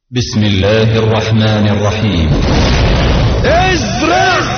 بسم الله الرحمن الرحيم ازرع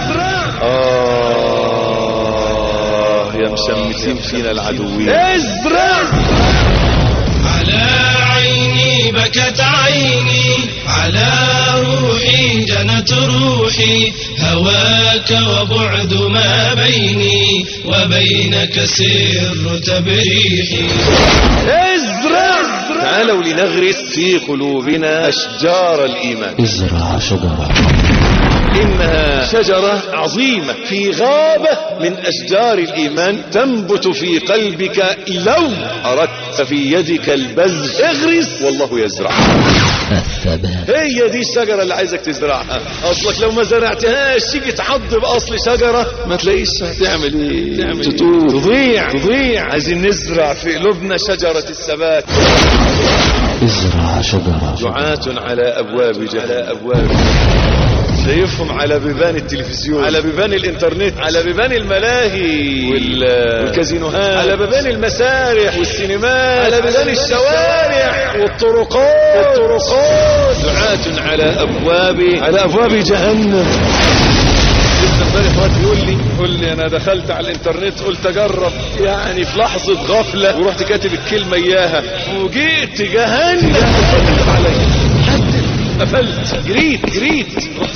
آه يا مشمسين فينا العدوين ازرع على عيني بكت عيني على روحي جنت روحي هواك وبعد ما بيني وبينك سر تبريحي ازرع تعالوا لنغرس في قلوبنا أشجار الإيمان ازرع شجرة إنها شجرة عظيمة في غابة من أشجار الإيمان تنبت في قلبك لو أردت في يدك البذر اغرس والله يزرع الثبات هي دي الشجرة اللي عايزك تزرعها أصلك لو ما زرعتهاش تيجي تعض بأصل شجرة ما تلاقيش هتعمل ايه تعمل تطور تضيع تضيع عايزين نزرع في قلوبنا شجرة الثبات ازرع شجرة دعاة على أبواب جهنم على أبواب شايفهم على بيبان التلفزيون على بيبان الانترنت على بيبان الملاهي وال... والكازينوهات على بيبان المسارح والسينمات على بيبان الشوارع والطرقات والطرقات دعاة على أبواب على أبواب جهنم لسه امبارح وقت يقول لي يقول لي انا دخلت على الانترنت قلت اجرب يعني في لحظه غفله ورحت كاتب الكلمه اياها فوجئت جهنم حدد عليا حدد قفلت جريت جريت رحت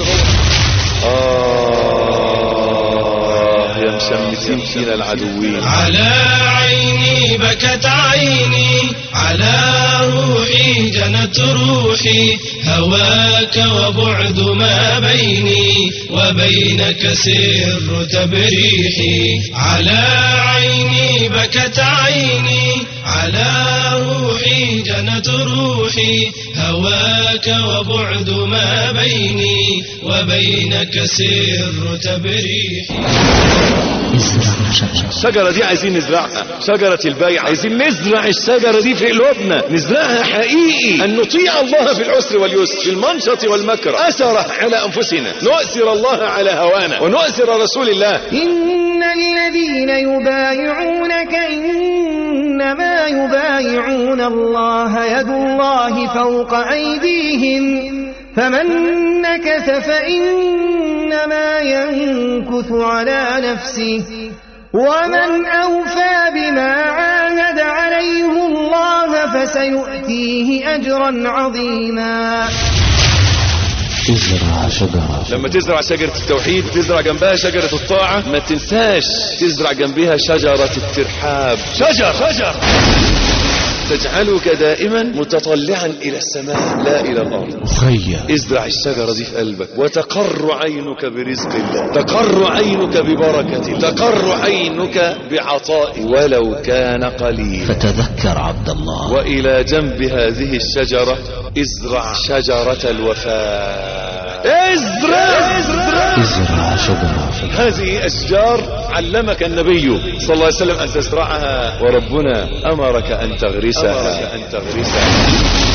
آه يا مشمسين فينا العدوين على عيني بكت عيني على روحي جنت روحي هواك وبعد ما بيني وبينك سر تبريحي على عيني بكت عيني على روحي جنت روحي هواك وبعد ما بيني وبينك سر تبريحي ازرع شجرة الشجرة دي عايزين نزرعها شجرة البيع عايزين نزرع الشجرة دي في قلوبنا نزرعها حقيقي أن نطيع الله في العسر واليسر في المنشط والمكر أثر على أنفسنا نؤثر الله على هوانا ونؤثر رسول الله إن الذين يبايعونك إنما يبايعون الله يد الله فوق أيديهم فمن نكث فإنما ينكث على نفسه ومن أوفى بما عاهد عليه الله فسيؤتيه أجرا عظيما ازرع شجرة لما تزرع شجرة التوحيد تزرع جنبها شجرة الطاعة ما تنساش تزرع جنبها شجرة الترحاب شجر شجر تجعلك دائما متطلعا إلى السماء لا إلى الأرض أخي ازرع الشجرة دي في قلبك وتقر عينك برزق الله تقر عينك ببركة الله تقر عينك بعطاء ولو كان قليلا فتذكر عبد الله وإلى جنب هذه الشجرة ازرع شجرة الوفاء ازرع ازرع ازرع شجرة هذه أشجار علمك النبي صلى الله عليه وسلم أن تزرعها وربنا أمرك أن تغرسها أن تغرسها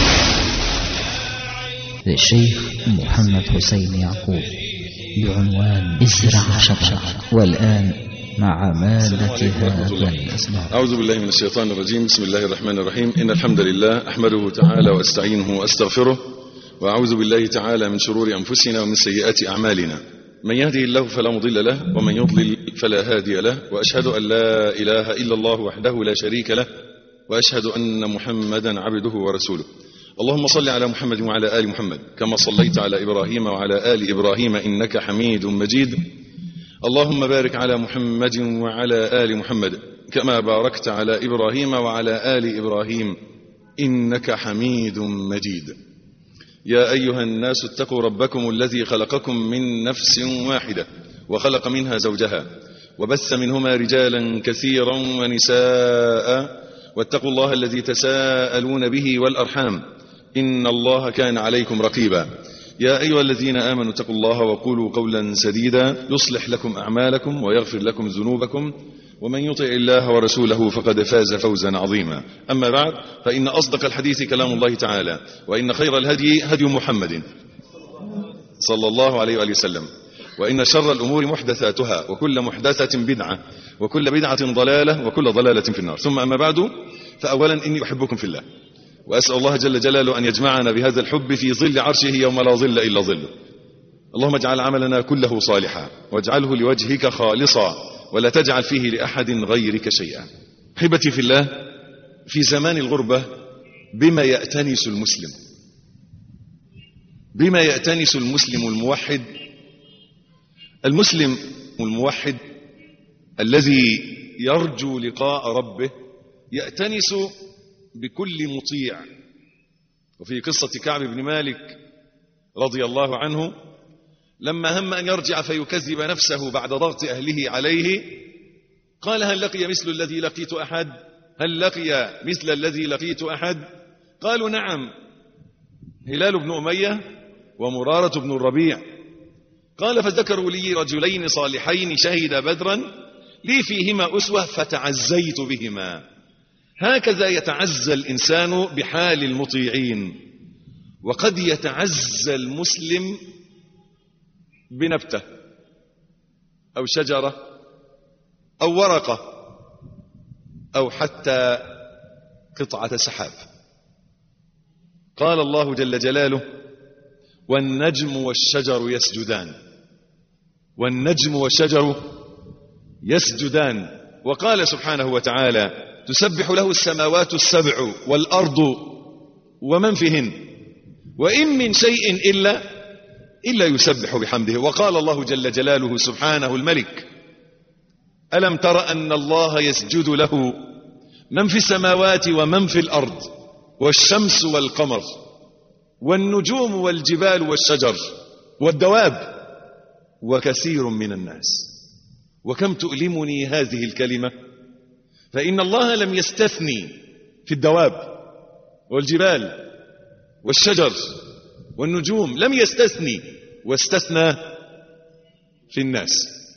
للشيخ محمد حسين يعقوب بعنوان ازرع شجرة والآن مع مادة هذا الإصدار أعوذ بالله من الشيطان الرجيم بسم الله الرحمن الرحيم إن الحمد لله أحمده تعالى وأستعينه وأستغفره وأعوذ بالله تعالى من شرور أنفسنا ومن سيئات أعمالنا من يهده الله فلا مضل له ومن يضلل فلا هادي له وأشهد أن لا إله إلا الله وحده لا شريك له وأشهد أن محمدا عبده ورسوله اللهم صل على محمد وعلى آل محمد كما صليت على إبراهيم وعلى آل إبراهيم إنك حميد مجيد اللهم بارك على محمد وعلى آل محمد كما باركت على إبراهيم وعلى آل إبراهيم إنك حميد مجيد يا أيها الناس اتقوا ربكم الذي خلقكم من نفس واحدة وخلق منها زوجها وبث منهما رجالا كثيرا ونساء واتقوا الله الذي تساءلون به والأرحام إن الله كان عليكم رقيبا يا أيها الذين آمنوا اتقوا الله وقولوا قولا سديدا يصلح لكم أعمالكم ويغفر لكم ذنوبكم ومن يطع الله ورسوله فقد فاز فوزا عظيما أما بعد فإن أصدق الحديث كلام الله تعالى وإن خير الهدي هدي محمد صلى الله عليه وآله وسلم وإن شر الأمور محدثاتها وكل محدثة بدعة وكل بدعة ضلالة وكل ضلالة في النار ثم أما بعد فأولا إني أحبكم في الله وأسأل الله جل جلاله أن يجمعنا بهذا الحب في ظل عرشه يوم لا ظل إلا ظله اللهم اجعل عملنا كله صالحا واجعله لوجهك خالصا ولا تجعل فيه لأحد غيرك شيئا حبتي في الله في زمان الغربة بما يأتنس المسلم بما يأتنس المسلم الموحد المسلم الموحد الذي يرجو لقاء ربه يأتنس بكل مطيع وفي قصة كعب بن مالك رضي الله عنه لما هم أن يرجع فيكذب نفسه بعد ضغط أهله عليه قال هل لقي مثل الذي لقيت أحد هل لقي مثل الذي لقيت أحد قالوا نعم هلال بن أمية ومرارة بن الربيع قال فذكروا لي رجلين صالحين شهد بدرا لي فيهما أسوة فتعزيت بهما هكذا يتعزى الإنسان بحال المطيعين وقد يتعزى المسلم بنبتة أو شجرة أو ورقة أو حتى قطعة سحاب قال الله جل جلاله والنجم والشجر يسجدان والنجم والشجر يسجدان وقال سبحانه وتعالى تسبح له السماوات السبع والأرض ومن فيهن وإن من شيء إلا إلا يسبح بحمده وقال الله جل جلاله سبحانه الملك ألم تر أن الله يسجد له من في السماوات ومن في الأرض والشمس والقمر والنجوم والجبال والشجر والدواب وكثير من الناس وكم تؤلمني هذه الكلمة فإن الله لم يستثني في الدواب والجبال والشجر والنجوم لم يستثني واستثنى في الناس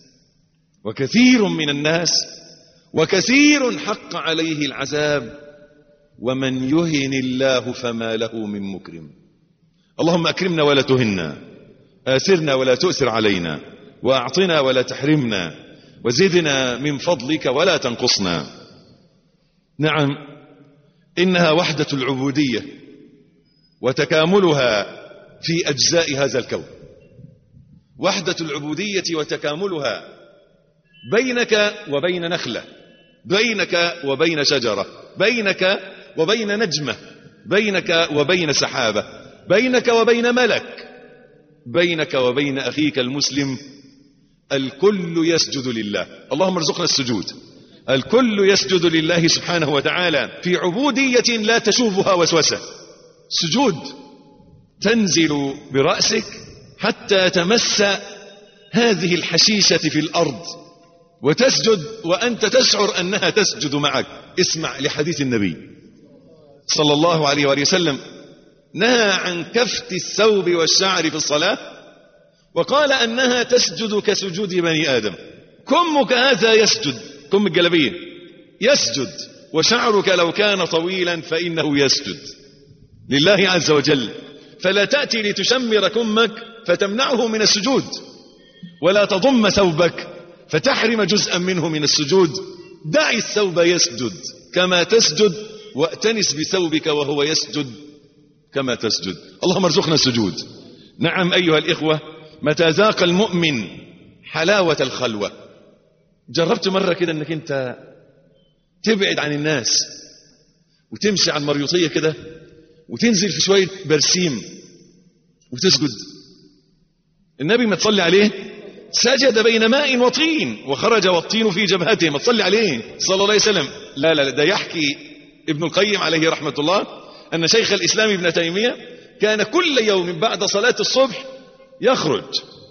وكثير من الناس وكثير حق عليه العذاب ومن يهن الله فما له من مكرم اللهم أكرمنا ولا تهنا آثرنا ولا تؤثر علينا وأعطنا ولا تحرمنا وزدنا من فضلك ولا تنقصنا نعم إنها وحدة العبودية وتكاملها في أجزاء هذا الكون وحدة العبودية وتكاملها بينك وبين نخلة بينك وبين شجرة بينك وبين نجمة بينك وبين سحابة بينك وبين ملك بينك وبين أخيك المسلم الكل يسجد لله اللهم ارزقنا السجود الكل يسجد لله سبحانه وتعالى في عبودية لا تشوبها وسوسة سجود تنزل برأسك حتى تمس هذه الحشيشة في الأرض وتسجد وأنت تشعر أنها تسجد معك اسمع لحديث النبي صلى الله عليه وآله وسلم نهى عن كفت الثوب والشعر في الصلاة وقال أنها تسجد كسجود بني آدم كمك هذا يسجد كم الجلبية يسجد وشعرك لو كان طويلا فإنه يسجد لله عز وجل فلا تأتي لتشمر كمك فتمنعه من السجود ولا تضم ثوبك فتحرم جزءا منه من السجود دع الثوب يسجد كما تسجد واتنس بثوبك وهو يسجد كما تسجد اللهم ارزقنا السجود نعم أيها الإخوة متى ذاق المؤمن حلاوة الخلوة جربت مرة كده انك انت تبعد عن الناس وتمشي على المريوطية كده وتنزل في شوية برسيم وتسجد النبي ما تصلي عليه سجد بين ماء وطين وخرج والطين في جبهته ما تصلي عليه صلى الله عليه وسلم لا لا ده يحكي ابن القيم عليه رحمة الله أن شيخ الإسلام ابن تيمية كان كل يوم بعد صلاة الصبح يخرج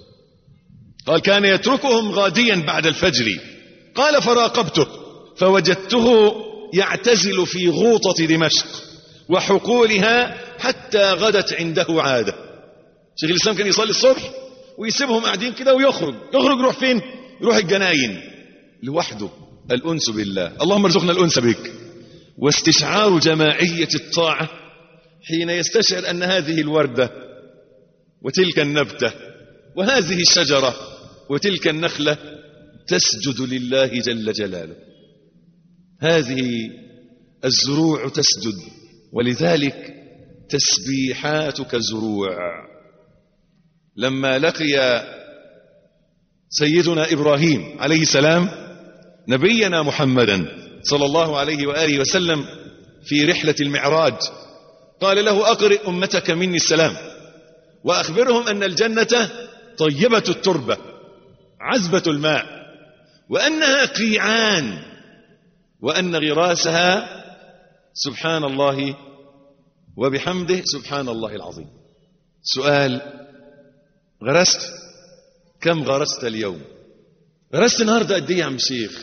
قال كان يتركهم غاديا بعد الفجر قال فراقبته فوجدته يعتزل في غوطة دمشق وحقولها حتى غدت عنده عادة شيخ الإسلام كان يصلي الصبح ويسيبهم قاعدين كده ويخرج يخرج يروح فين يروح الجناين لوحده الأنس بالله اللهم ارزقنا الأنس بك واستشعار جماعية الطاعة حين يستشعر أن هذه الوردة وتلك النبتة وهذه الشجرة وتلك النخلة تسجد لله جل جلاله هذه الزروع تسجد ولذلك تسبيحاتك زروع لما لقي سيدنا إبراهيم عليه السلام نبينا محمدا صلى الله عليه وآله وسلم في رحلة المعراج قال له أقرئ أمتك مني السلام وأخبرهم أن الجنة طيبة التربة عذبة الماء وأنها قيعان وأن غراسها سبحان الله وبحمده سبحان الله العظيم سؤال غرست كم غرست اليوم غرست النهارده قد ايه يا عم شيخ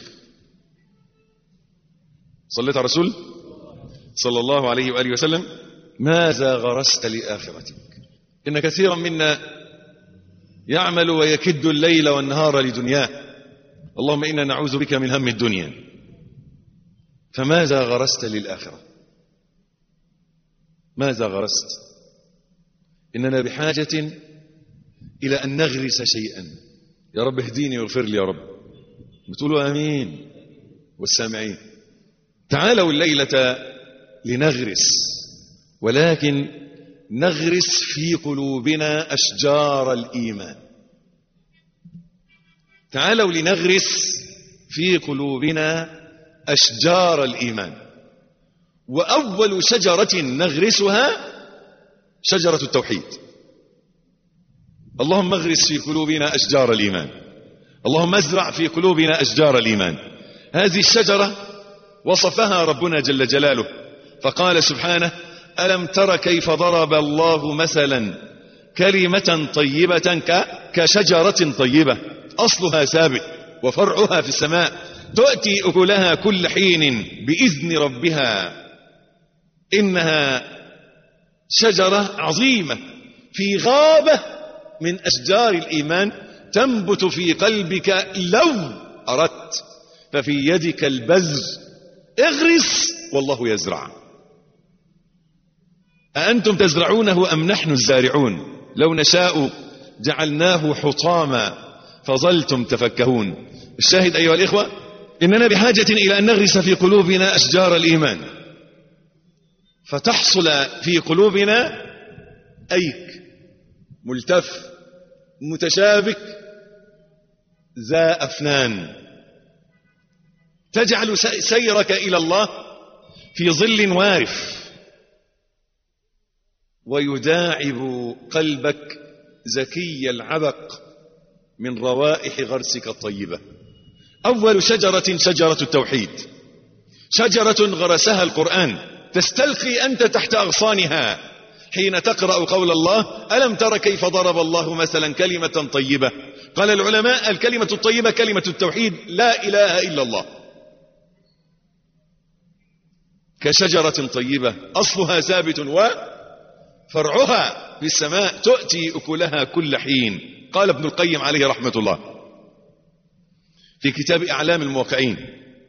صليت على الرسول صلى الله عليه واله وسلم ماذا غرست لاخرتك ان كثيرا منا يعمل ويكد الليل والنهار لدنياه اللهم انا نعوذ بك من هم الدنيا فماذا غرست للاخره ماذا غرست اننا بحاجه الى ان نغرس شيئا يا رب اهديني واغفر لي يا رب بتقولوا امين والسامعين تعالوا الليله لنغرس ولكن نغرس في قلوبنا اشجار الايمان تعالوا لنغرس في قلوبنا اشجار الايمان واول شجره نغرسها شجره التوحيد اللهم اغرس في قلوبنا اشجار الايمان اللهم ازرع في قلوبنا اشجار الايمان هذه الشجره وصفها ربنا جل جلاله فقال سبحانه الم تر كيف ضرب الله مثلا كلمه طيبه ك- كشجره طيبه اصلها ثابت وفرعها في السماء تؤتي اكلها كل حين باذن ربها انها شجره عظيمه في غابه من اشجار الايمان تنبت في قلبك لو اردت ففي يدك البذر اغرس والله يزرع أأنتم تزرعونه أم نحن الزارعون لو نشاء جعلناه حطاما فظلتم تفكهون الشاهد أيها الإخوة إننا بحاجة إلى أن نغرس في قلوبنا أشجار الإيمان فتحصل في قلوبنا أيك ملتف متشابك ذا أفنان تجعل سيرك إلى الله في ظل وارف ويداعب قلبك زكي العبق من روائح غرسك الطيبة أول شجرة شجرة التوحيد شجرة غرسها القرآن تستلقي أنت تحت أغصانها حين تقرأ قول الله ألم تر كيف ضرب الله مثلا كلمة طيبة قال العلماء الكلمة الطيبة كلمة التوحيد لا إله إلا الله كشجرة طيبة أصلها ثابت وفرعها في السماء تؤتي أكلها كل حين قال ابن القيم عليه رحمة الله في كتاب أعلام الموقعين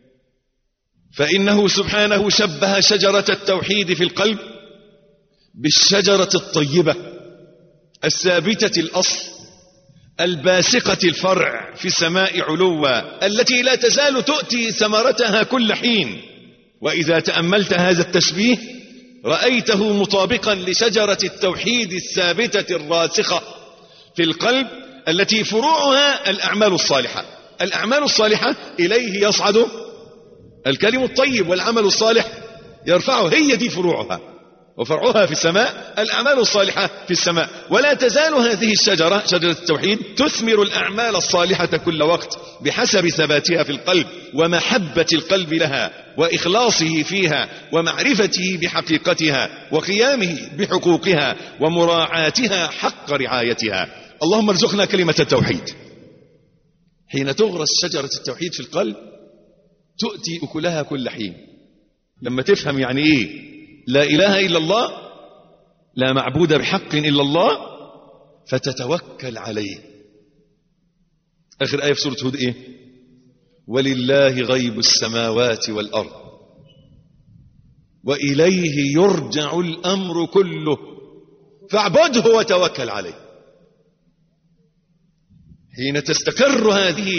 فإنه سبحانه شبه شجرة التوحيد في القلب بالشجرة الطيبة الثابتة الأصل الباسقة الفرع في السماء علوا التي لا تزال تؤتي ثمرتها كل حين وإذا تأملت هذا التشبيه رأيته مطابقا لشجرة التوحيد الثابتة الراسخة في القلب التي فروعها الأعمال الصالحة الأعمال الصالحة إليه يصعد الكلم الطيب والعمل الصالح يرفعه هي دي فروعها وفرعها في السماء الأعمال الصالحة في السماء ولا تزال هذه الشجرة شجرة التوحيد تثمر الأعمال الصالحة كل وقت بحسب ثباتها في القلب ومحبة القلب لها وإخلاصه فيها ومعرفته بحقيقتها وقيامه بحقوقها ومراعاتها حق رعايتها اللهم ارزقنا كلمة التوحيد حين تغرس شجرة التوحيد في القلب تؤتي أكلها كل حين لما تفهم يعني إيه لا إله إلا الله لا معبود بحق إلا الله فتتوكل عليه آخر آية في سورة هود إيه ولله غيب السماوات والأرض وإليه يرجع الأمر كله فاعبده وتوكل عليه حين تستقر هذه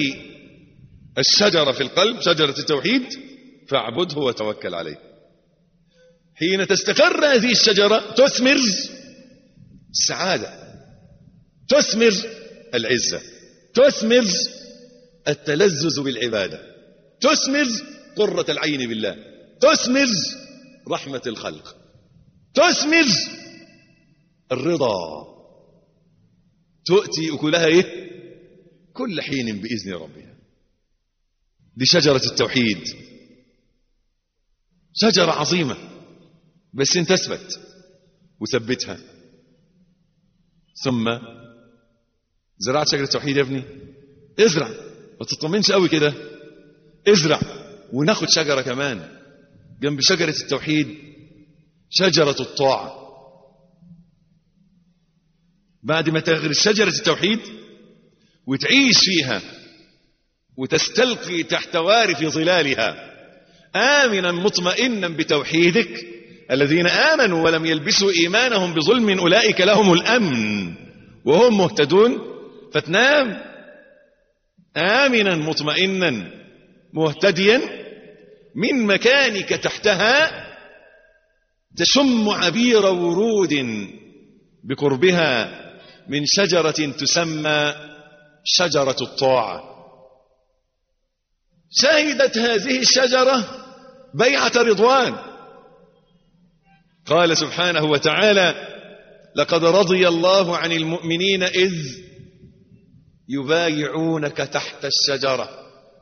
الشجرة في القلب شجرة التوحيد فاعبده وتوكل عليه حين تستقر هذه الشجرة تثمر السعادة تثمر العزة تثمر التلذذ بالعبادة تثمر قرة العين بالله تثمر رحمة الخلق تثمر الرضا تؤتي أكلها إيه؟ كل حين بإذن ربها دي شجرة التوحيد شجرة عظيمة بس انت اثبت وثبتها ثم زرعت شجرة التوحيد يا ابني ازرع ما تطمنش قوي كده ازرع وناخد شجرة كمان جنب شجرة التوحيد شجرة الطاعة بعد ما تغرس شجرة التوحيد وتعيش فيها وتستلقي تحت وارف ظلالها آمنا مطمئنا بتوحيدك الذين آمنوا ولم يلبسوا إيمانهم بظلم أولئك لهم الأمن وهم مهتدون فتنام آمنا مطمئنا مهتديا من مكانك تحتها تشم عبير ورود بقربها من شجرة تسمى شجرة الطاعة شهدت هذه الشجرة بيعة رضوان قال سبحانه وتعالى لقد رضي الله عن المؤمنين إذ يبايعونك تحت الشجرة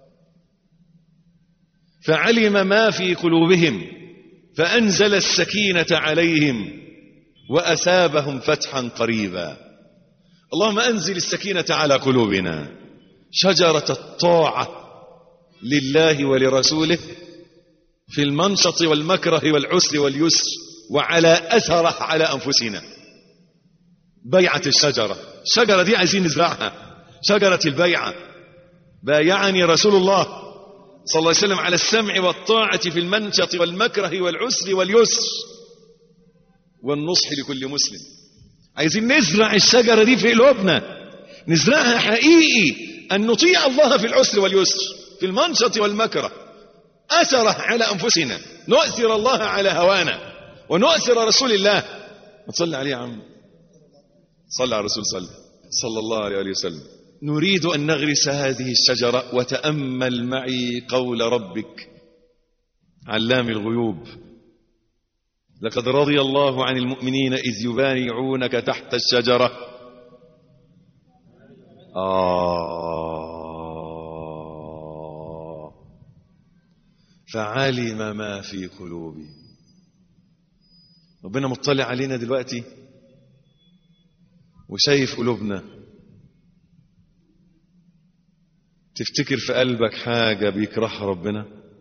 فعلم ما في قلوبهم فأنزل السكينة عليهم وأثابهم فتحا قريبا اللهم أنزل السكينة على قلوبنا شجرة الطاعة لله ولرسوله في المنشط والمكره والعسر واليسر وعلى أثره على أنفسنا بيعة الشجرة الشجرة دي عايزين نزرعها شجرة البيعة بايعني رسول الله صلى الله عليه وسلم على السمع والطاعة في المنشط والمكره والعسر واليسر والنصح لكل مسلم عايزين نزرع الشجرة دي في قلوبنا نزرعها حقيقي أن نطيع الله في العسر واليسر في المنشط والمكره أثره على أنفسنا نؤثر الله على هوانا ونؤثر رسول الله ما تصلي عليه يا عم صلى على الرسول صلى صلى الله عليه وسلم نريد أن نغرس هذه الشجرة وتأمل معي قول ربك علام الغيوب لقد رضي الله عن المؤمنين إذ يبايعونك تحت الشجرة آه فعلم ما في قلوبهم ربنا مطلع علينا دلوقتي وشايف قلوبنا تفتكر في قلبك حاجة بيكرهها ربنا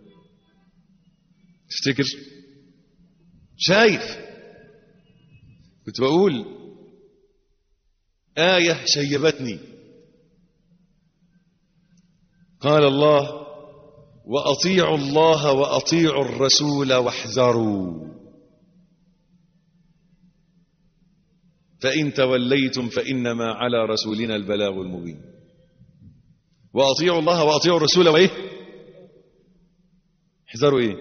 تفتكر شايف كنت بقول آية شيبتني قال الله وأطيعوا الله وأطيعوا الرسول واحذروا فإن توليتم فإنما على رسولنا البلاغ المبين وأطيعوا الله وأطيعوا الرسول وإيه احذروا إيه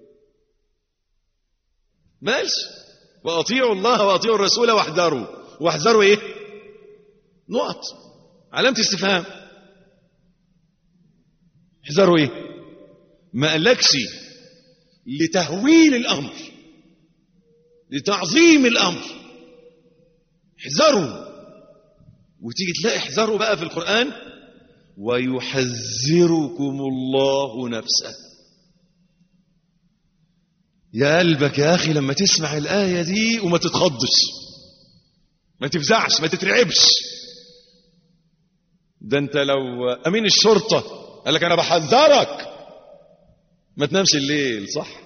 ماشي وأطيعوا الله وأطيعوا الرسول واحذروا واحذروا إيه نقط علامة استفهام احذروا إيه ما قالكش لتهويل الأمر لتعظيم الأمر احذروا وتيجي تلاقي احذروا بقى في القرآن ويحذركم الله نفسه يا قلبك يا أخي لما تسمع الآية دي وما تتخضش ما تفزعش ما تترعبش ده انت لو أمين الشرطة قال لك أنا بحذرك ما تنامش الليل صح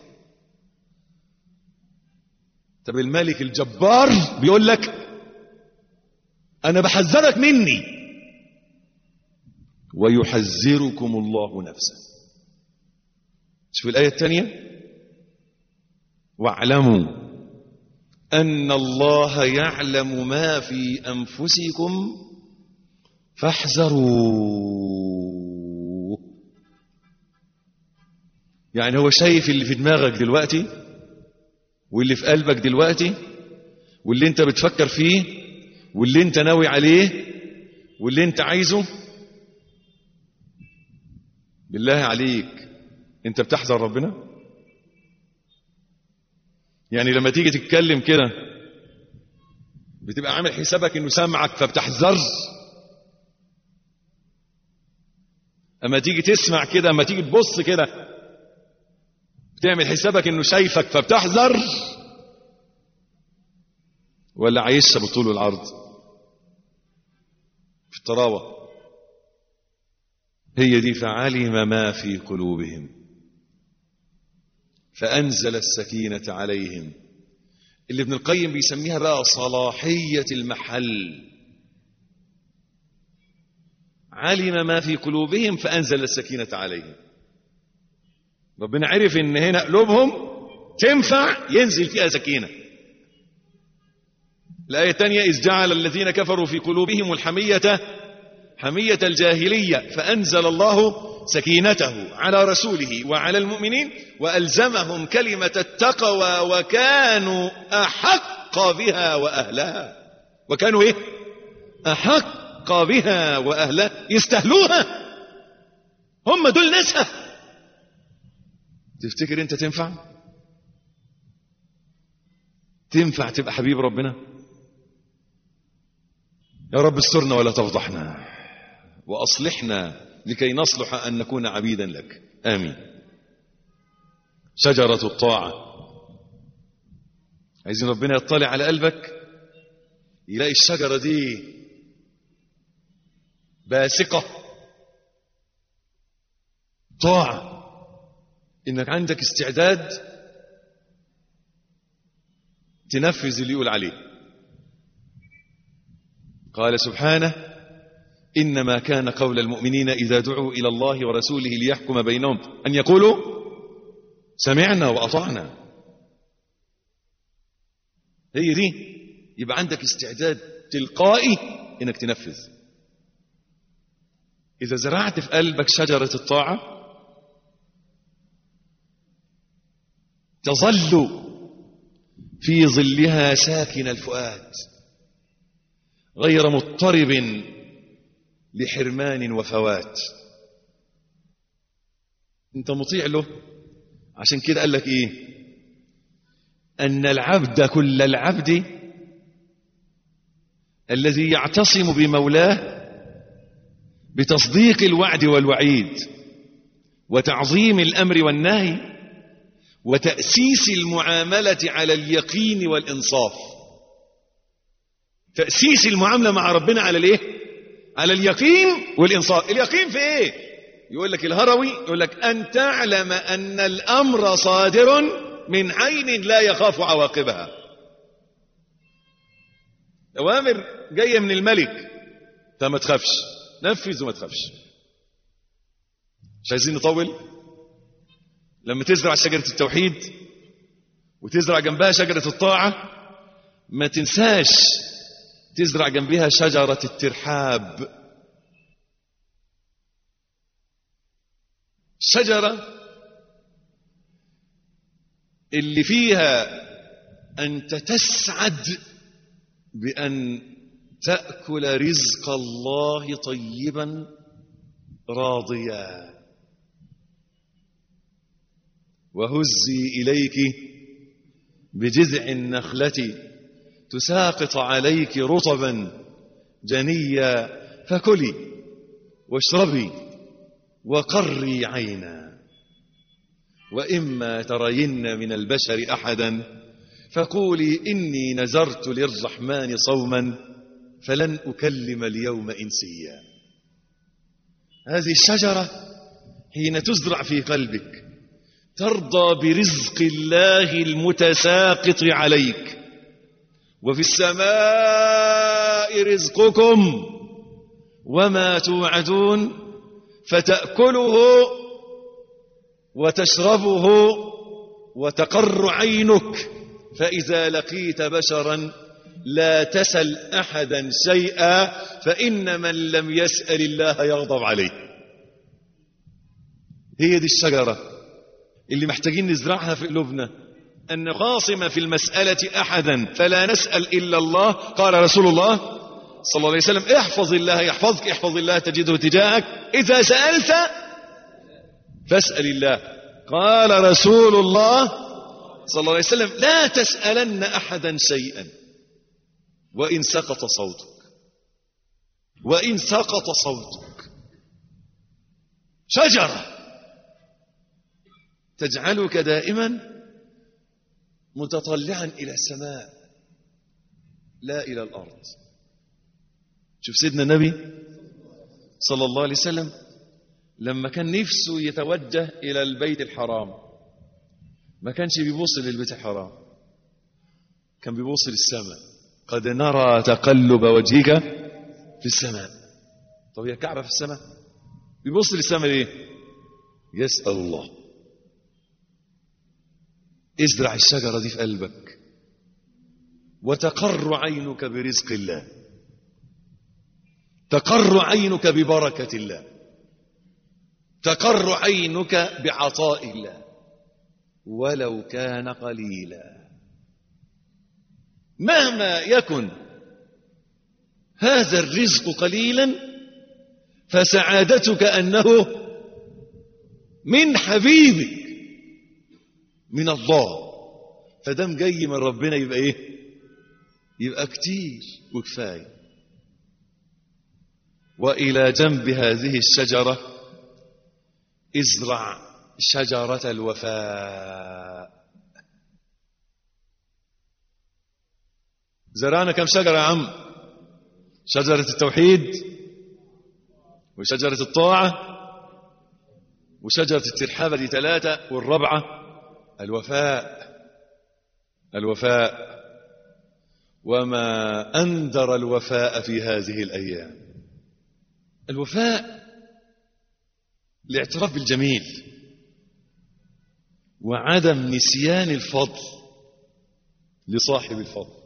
طب الملك الجبار بيقول لك أنا بحذرك مني ويحذركم الله نفسه شوف الآية الثانية واعلموا أن الله يعلم ما في أنفسكم فاحذروا يعني هو شايف اللي في دماغك دلوقتي واللي في قلبك دلوقتي واللي انت بتفكر فيه واللي انت ناوي عليه واللي انت عايزه بالله عليك انت بتحذر ربنا يعني لما تيجي تتكلم كده بتبقى عامل حسابك انه سامعك فبتحذر اما تيجي تسمع كده اما تيجي تبص كده بتعمل حسابك انه شايفك فبتحذر ولا عايشها بالطول والعرض في الطراوه هي دي فعلم ما في قلوبهم فأنزل السكينة عليهم اللي ابن القيم بيسميها بقى صلاحية المحل علم ما في قلوبهم فأنزل السكينة عليهم ربنا عرف ان هنا قلوبهم تنفع ينزل فيها سكينة الآية الثانية إذ جعل الذين كفروا في قلوبهم الحمية حمية الجاهلية فأنزل الله سكينته على رسوله وعلى المؤمنين وألزمهم كلمة التقوى وكانوا أحق بها وأهلها وكانوا إيه أحق بها وأهلها يستهلوها هم دول ناسها تفتكر أنت تنفع تنفع تبقى حبيب ربنا يا رب استرنا ولا تفضحنا وأصلحنا لكي نصلح أن نكون عبيدا لك آمين شجرة الطاعة عايزين ربنا يطلع على قلبك يلاقي الشجرة دي باسقة طاعة إنك عندك استعداد تنفذ اللي يقول عليه قال سبحانه إنما كان قول المؤمنين إذا دعوا إلى الله ورسوله ليحكم بينهم أن يقولوا سمعنا وأطعنا هي دي يبقى عندك استعداد تلقائي إنك تنفذ إذا زرعت في قلبك شجرة الطاعة تظل في ظلها ساكن الفؤاد غير مضطرب لحرمان وفوات انت مطيع له عشان كده قال لك ايه ان العبد كل العبد الذي يعتصم بمولاه بتصديق الوعد والوعيد وتعظيم الامر والنهي وتاسيس المعامله على اليقين والانصاف تاسيس المعامله مع ربنا على الايه على اليقين والإنصاف اليقين في إيه يقول لك الهروي يقول لك أن تعلم أن الأمر صادر من عين لا يخاف عواقبها أوامر جاية من الملك فما تخافش نفذ وما تخافش مش عايزين نطول لما تزرع شجرة التوحيد وتزرع جنبها شجرة الطاعة ما تنساش تزرع جنبها شجرة الترحاب شجرة اللي فيها أنت تسعد بأن تأكل رزق الله طيبا راضيا وهزي إليك بجذع النخلة تساقط عليك رطبا جنيا فكلي واشربي وقري عينا وإما ترين من البشر أحدا فقولي إني نذرت للرحمن صوما فلن أكلم اليوم إنسيا هذه الشجرة حين تزرع في قلبك ترضى برزق الله المتساقط عليك وفي السماء رزقكم وما توعدون فتأكله وتشربه وتقر عينك فإذا لقيت بشرا لا تسل أحدا شيئا فإن من لم يسأل الله يغضب عليه هي دي الشجرة اللي محتاجين نزرعها في قلوبنا أن نخاصم في المسألة أحدا فلا نسأل إلا الله قال رسول الله صلى الله عليه وسلم احفظ الله يحفظك احفظ الله تجده تجاهك إذا سألت فاسأل الله قال رسول الله صلى الله عليه وسلم لا تسألن أحدا شيئا وإن سقط صوتك وإن سقط صوتك شجرة تجعلك دائما متطلعا إلى السماء لا إلى الأرض شوف سيدنا النبي صلى الله عليه وسلم لما كان نفسه يتوجه إلى البيت الحرام ما كانش بيبص للبيت الحرام كان بيبص للسماء قد نرى تقلب وجهك في السماء طب هي كعبة في السماء بيبص للسماء ليه يسأل الله ازرع الشجرة دي في قلبك وتقر عينك برزق الله تقر عينك ببركة الله تقر عينك بعطاء الله ولو كان قليلا مهما يكن هذا الرزق قليلا فسعادتك أنه من حبيبك من الله فدام جاي من ربنا يبقى ايه يبقى كتير وكفايه والى جنب هذه الشجره ازرع شجره الوفاء زرعنا كم شجره يا عم شجره التوحيد وشجره الطاعه وشجره الترحابه دي ثلاثه والرابعه الوفاء الوفاء وما أندر الوفاء في هذه الأيام الوفاء الاعتراف بالجميل وعدم نسيان الفضل لصاحب الفضل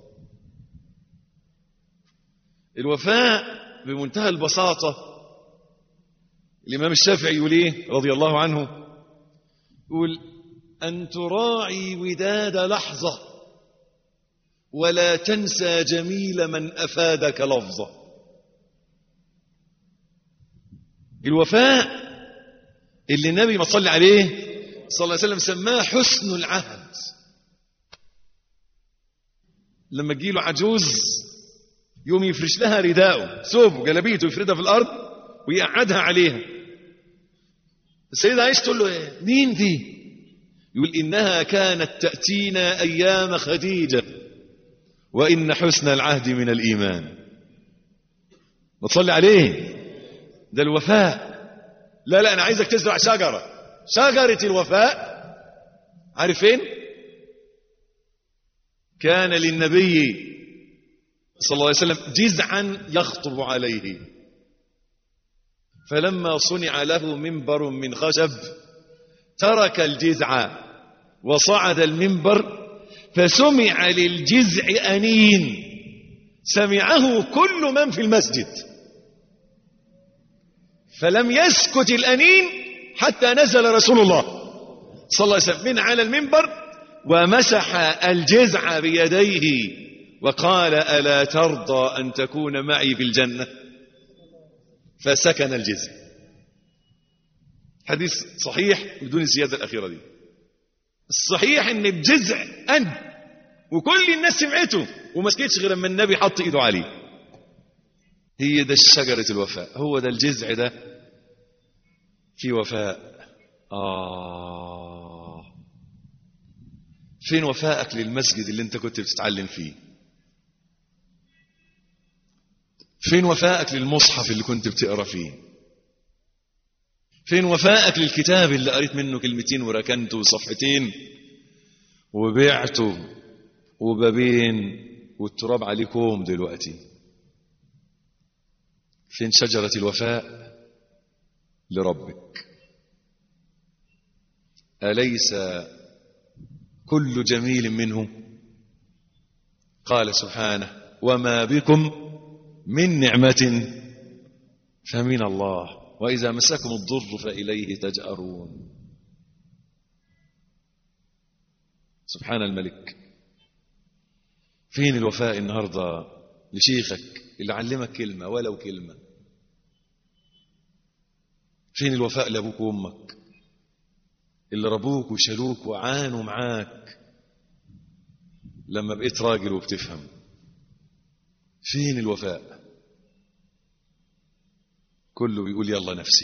الوفاء بمنتهى البساطة الإمام الشافعي يقول إيه رضي الله عنه يقول أن تراعي وداد لحظة ولا تنسى جميل من أفادك لفظة الوفاء اللي النبي ما صلى عليه صلى الله عليه وسلم سماه حسن العهد لما تجيله عجوز يوم يفرش لها رداءه ثوبه جلبيته يفردها في الأرض ويقعدها عليها السيدة عائشة تقول له ايه مين دي يقول إنها كانت تأتينا أيام خديجة وإن حسن العهد من الإيمان بتصلي عليه ده الوفاء لا لا أنا عايزك تزرع شجرة شجرة الوفاء عارف فين كان للنبي صلى الله عليه وسلم جزعا يخطب عليه فلما صنع له منبر من خشب ترك الجزع وصعد المنبر فسمع للجزع أنين سمعه كل من في المسجد فلم يسكت الأنين حتى نزل رسول الله صلى الله عليه وسلم من على المنبر ومسح الجزع بيديه وقال ألا ترضى أن تكون معي في الجنة فسكن الجزع حديث صحيح بدون الزيادة الأخيرة دي الصحيح ان الجزع أن وكل الناس سمعته وما سكتش غير لما النبي حط ايده عليه هي ده شجرة الوفاء هو ده الجزع ده في وفاء آه فين وفائك للمسجد اللي انت كنت بتتعلم فيه فين وفائك للمصحف اللي كنت بتقرا فيه فين وفائك للكتاب اللي قريت منه كلمتين وركنته صفحتين وبعته وبابين والتراب عليكم دلوقتي فين شجرة الوفاء لربك أليس كل جميل منه قال سبحانه وما بكم من نعمة فمن الله وإذا مسكم الضر فإليه تجأرون سبحان الملك فين الوفاء النهاردة لشيخك اللي علمك كلمة ولو كلمة فين الوفاء لأبوك وأمك اللي ربوك وشالوك وعانوا معاك لما بقيت راجل وبتفهم فين الوفاء كله بيقول يلا نفسي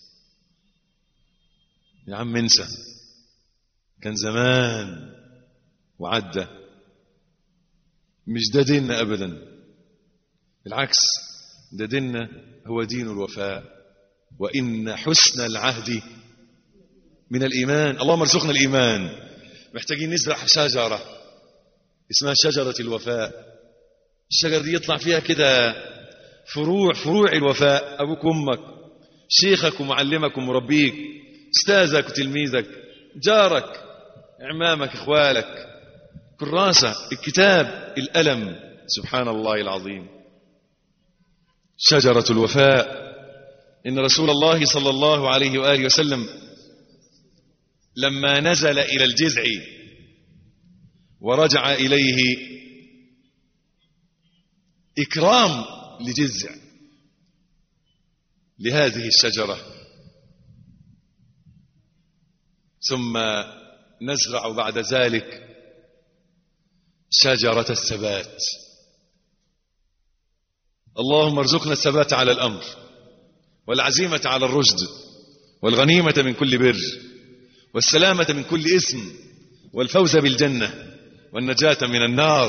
يا عم انسى كان زمان وعدى مش ده ديننا ابدا بالعكس ده ديننا هو دين الوفاء وان حسن العهد من الايمان اللهم ارزقنا الايمان محتاجين نزرع شجره اسمها شجره الوفاء الشجره دي يطلع فيها كده فروع فروع الوفاء ابوك وامك شيخك ومعلمك ومربيك استاذك وتلميذك جارك اعمامك اخوالك كراسه الكتاب الالم سبحان الله العظيم شجره الوفاء ان رسول الله صلى الله عليه واله وسلم لما نزل الى الجذع ورجع اليه اكرام لجذع لهذه الشجره ثم نزرع بعد ذلك شجره الثبات اللهم ارزقنا الثبات على الامر والعزيمه على الرشد والغنيمه من كل بر والسلامه من كل اثم والفوز بالجنه والنجاه من النار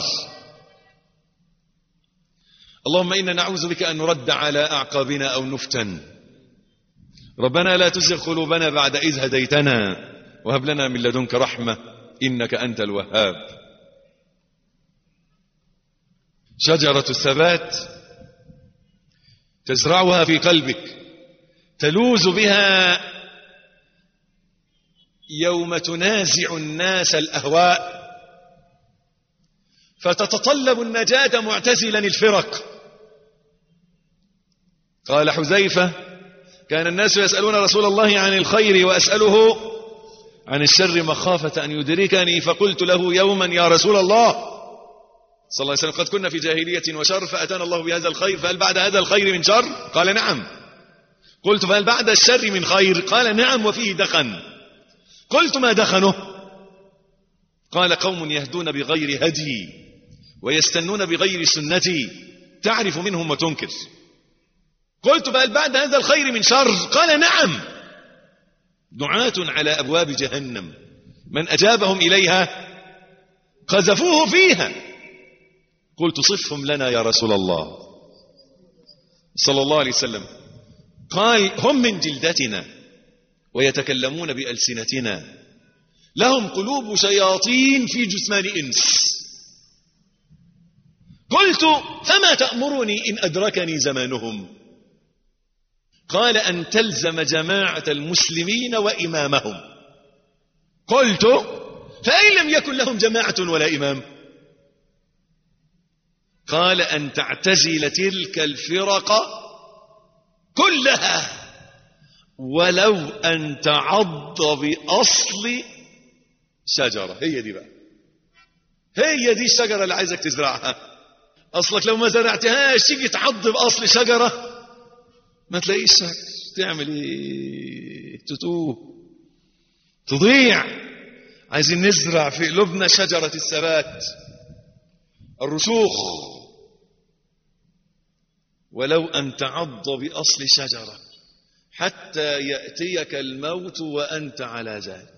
اللهم انا نعوذ بك ان نرد على اعقابنا او نفتن ربنا لا تزغ قلوبنا بعد اذ هديتنا وهب لنا من لدنك رحمه انك انت الوهاب شجره الثبات تزرعها في قلبك تلوذ بها يوم تنازع الناس الاهواء فتتطلب النجاه معتزلا الفرق قال حذيفه كان الناس يسالون رسول الله عن الخير واساله عن الشر مخافه ان يدركني فقلت له يوما يا رسول الله صلى الله عليه وسلم قد كنا في جاهليه وشر فاتانا الله بهذا الخير فهل بعد هذا الخير من شر قال نعم قلت فهل بعد الشر من خير قال نعم وفيه دخن قلت ما دخنه قال قوم يهدون بغير هدي ويستنون بغير سنتي تعرف منهم وتنكر قلت فهل بعد هذا الخير من شر قال نعم دعاة على أبواب جهنم من أجابهم إليها قذفوه فيها قلت صفهم لنا يا رسول الله صلى الله عليه وسلم قال هم من جلدتنا ويتكلمون بألسنتنا لهم قلوب شياطين في جثمان إنس قلت فما تأمرني إن أدركني زمانهم قال أن تلزم جماعة المسلمين وإمامهم قلت فإن لم يكن لهم جماعة ولا إمام قال أن تعتزل تلك الفرق كلها ولو أن تعض بأصل شجرة هي دي بقى هي دي الشجرة اللي عايزك تزرعها أصلك لو ما زرعتهاش تيجي تعض بأصل شجرة ما تلاقيش شجر تعمل ايه تتوه تضيع عايزين نزرع في قلوبنا شجرة الثبات الرسوخ ولو أن تعض بأصل شجرة حتى يأتيك الموت وأنت على ذلك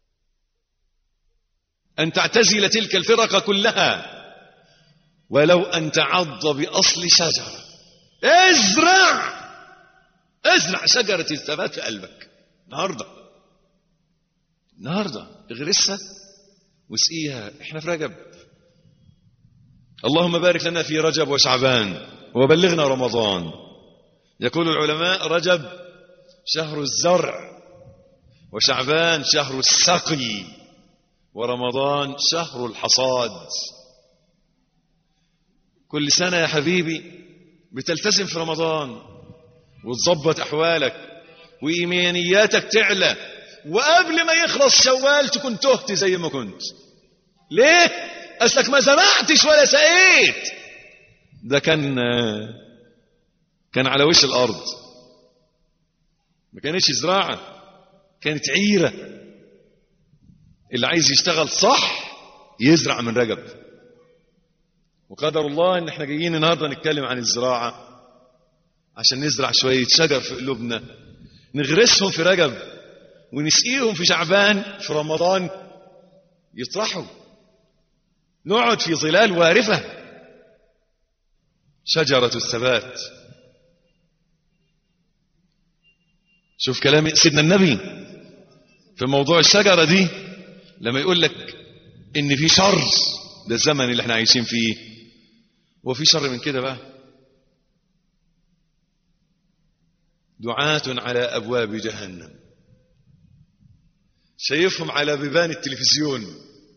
أن تعتزل تلك الفرق كلها ولو أن تعض بأصل شجرة ازرع ازرع شجرة الثبات في قلبك النهاردة النهاردة اغرسها واسقيها احنا في رجب اللهم بارك لنا في رجب وشعبان وبلغنا رمضان يقول العلماء رجب شهر الزرع وشعبان شهر السقي ورمضان شهر الحصاد كل سنة يا حبيبي بتلتزم في رمضان وتظبط أحوالك وإيمانياتك تعلى وقبل ما يخلص شوال تكون تهت زي ما كنت ليه اصلك ما زرعتش ولا سقيت ده كان كان على وش الارض ما كانتش زراعه كانت عيره اللي عايز يشتغل صح يزرع من رجب وقدر الله ان احنا جايين النهارده نتكلم عن الزراعه عشان نزرع شويه شجر في قلوبنا نغرسهم في رجب ونسقيهم في شعبان في رمضان يطرحوا نقعد في ظلال وارفه شجره الثبات شوف كلام سيدنا النبي في موضوع الشجره دي لما يقول لك ان في شر ده الزمن اللي احنا عايشين فيه وفي شر من كده بقى دعاة على ابواب جهنم شايفهم على بيبان التلفزيون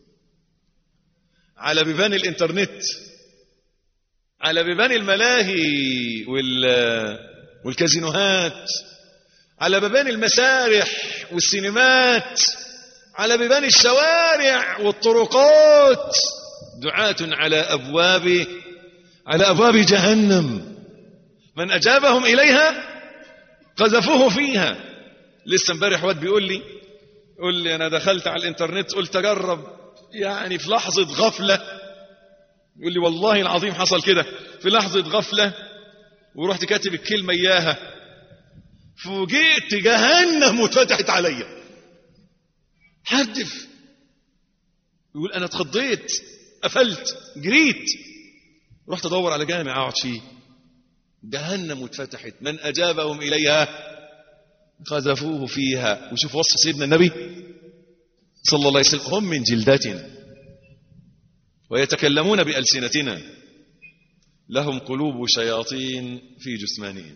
على بيبان الانترنت على بيبان الملاهي وال والكازينوهات على بيبان المسارح والسينمات على بيبان الشوارع والطرقات دعاة على أبواب على أبواب جهنم من أجابهم إليها قذفوه فيها لسه امبارح واد بيقول لي يقول لي أنا دخلت على الإنترنت قلت أجرب يعني في لحظة غفلة يقول لي والله العظيم حصل كده في لحظة غفلة ورحت كاتب الكلمة إياها فوجئت جهنم واتفتحت عليا حدف يقول انا اتخضيت قفلت جريت رحت ادور على جامع اقعد فيه جهنم اتفتحت من اجابهم اليها قذفوه فيها وشوف وصف سيدنا النبي صلى الله عليه وسلم هم من جلدتنا ويتكلمون بألسنتنا لهم قلوب شياطين في جثمانهم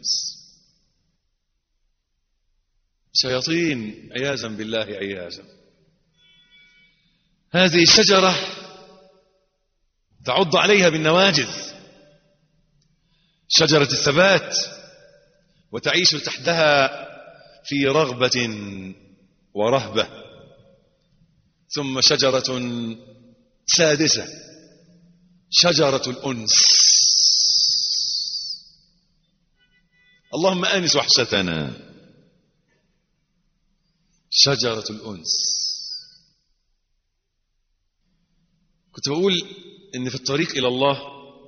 شياطين عياذا بالله عياذا هذه الشجرة تعض عليها بالنواجذ شجرة الثبات وتعيش تحتها في رغبة ورهبة ثم شجرة سادسة شجرة الأنس اللهم آنس وحشتنا شجرة الأنس كنت بقول إن في الطريق إلى الله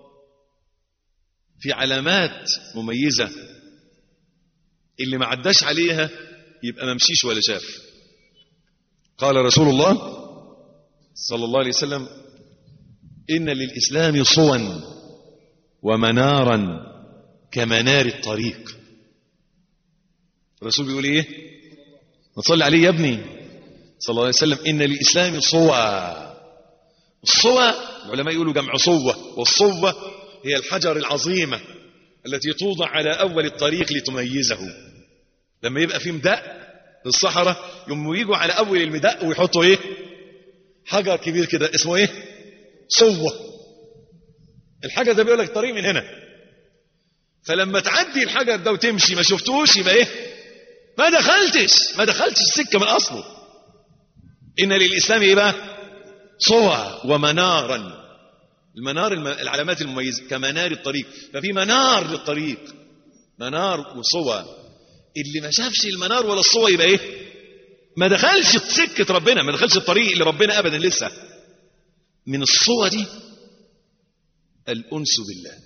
في علامات مميزة اللي ما عداش عليها يبقى ما مشيش ولا شاف قال رسول الله صلى الله عليه وسلم إن للإسلام صوا ومنارا كمنار الطريق الرسول بيقول إيه نصلي عليه يا ابني صلى الله عليه وسلم إن للإسلام صوى الصوى العلماء يقولوا جمع صوة والصوة هي الحجر العظيمة التي توضع على أول الطريق لتميزه لما يبقى في مدق في الصحراء يوم يجوا على أول المدق ويحطوا إيه حجر كبير كده اسمه إيه صوة الحجر ده بيقول لك الطريق من هنا فلما تعدي الحجر ده وتمشي ما شفتوش يبقى إيه ما دخلتش ما دخلتش السكة من أصله إن للإسلام إيه بقى صوى ومنارا المنار الم... العلامات المميزة كمنار الطريق ففي منار للطريق منار وصوى اللي ما شافش المنار ولا الصوى يبقى ايه ما دخلش سكة ربنا ما دخلش الطريق اللي ربنا ابدا لسه من الصوى دي الأنس بالله